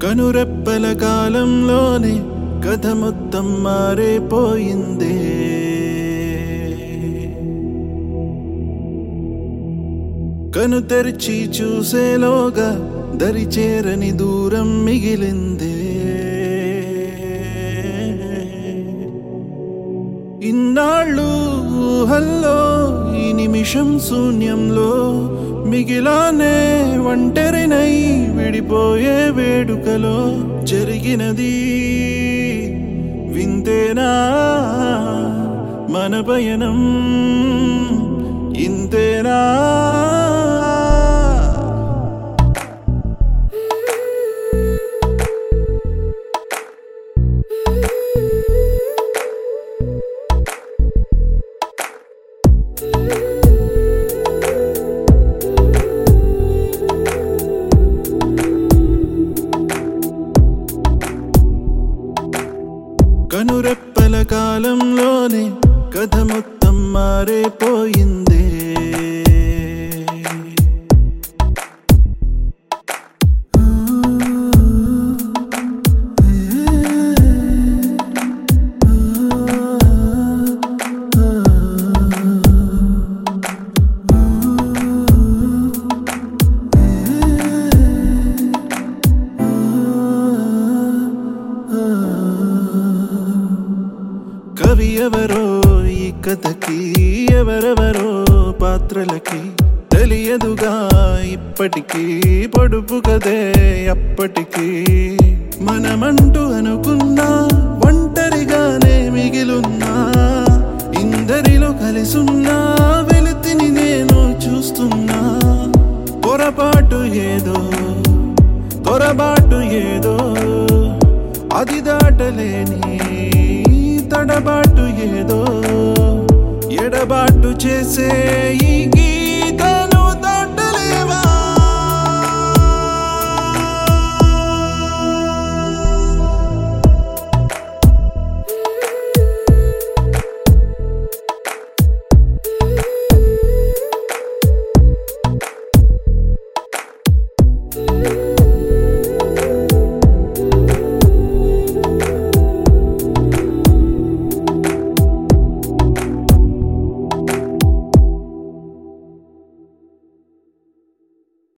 కనురెప్పల కాలంలోనే కథ మొత్తం మారేపోయిందే కను తెరిచి చూసేలోగా దరి చేరని దూరం మిగిలిందే ఇన్నాళ్ళు ఊహల్లో ఈ నిమిషం శూన్యంలో మిగిలానే ఒంటరినై విడిపోయే వేడుకలో జరిగినది వింతేనా మన పయనం ఇంతేనా కనురెప్పల కాలంలోనే కథ మొత్తం మారేపోయిందే కవి ఎవరో ఈ కథకి ఎవరెవరో పాత్రలకి తెలియదుగా ఇప్పటికీ పొడుపు కదే అప్పటికి మనమంటూ అనుకున్నా ఒంటరిగానే మిగిలున్నా ఇందరిలో కలిసున్నా వెలితిని నేను చూస్తున్నా పొరపాటు ఏదో పొరపాటు ఏదో అది దాటలేని తడబాటు ఏదో ఎడబాటు చేసే ఈ గీ